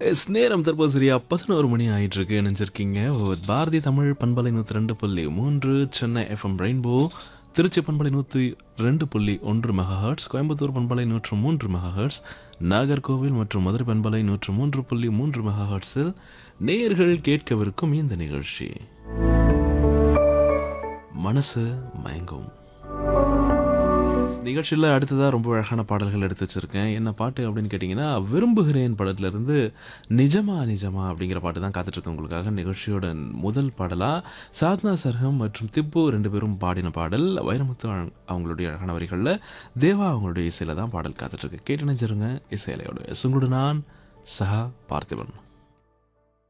S நேரம் தற்போது சரியா பதினோரு மணி ஆயிட்டு இருக்கு நினைச்சிருக்கீங்க பாரதி தமிழ் பண்பலை நூற்றி ரெண்டு புள்ளி மூன்று சென்னை எஃப்எம் ரெயின்போ திருச்சி பண்பலை நூற்றி ரெண்டு புள்ளி ஒன்று மெகாஹர்ட்ஸ் கோயம்புத்தூர் பண்பலை நூற்று மூன்று மெகாஹர்ட்ஸ் நாகர்கோவில் மற்றும் மதுரை பண்பலை நூற்று மூன்று புள்ளி மூன்று மெகாஹர்ட்ஸில் நேயர்கள் கேட்கவிருக்கும் இந்த நிகழ்ச்சி மனசு மயங்கும் நிகழ்ச்சியில் அடுத்ததாக ரொம்ப அழகான பாடல்கள் எடுத்து வச்சுருக்கேன் என்ன பாட்டு அப்படின்னு கேட்டிங்கன்னா விரும்புகிறேன் படத்துலேருந்து நிஜமா நிஜமா அப்படிங்கிற பாட்டு தான் காத்துட்ருக்கேன் உங்களுக்காக நிகழ்ச்சியோட முதல் பாடலாக சாத்னா சர்கம் மற்றும் திப்பு ரெண்டு பேரும் பாடின பாடல் வைரமுத்து அவங்க- அவங்களுடைய அழகான வரிகளில் தேவா அவங்களுடைய இசையில் தான் பாடல் காத்துட்ருக்கு கேட்டு நினைச்சிருங்க இசையிலையோட உங்களோட நான் சஹா பார்த்திபன்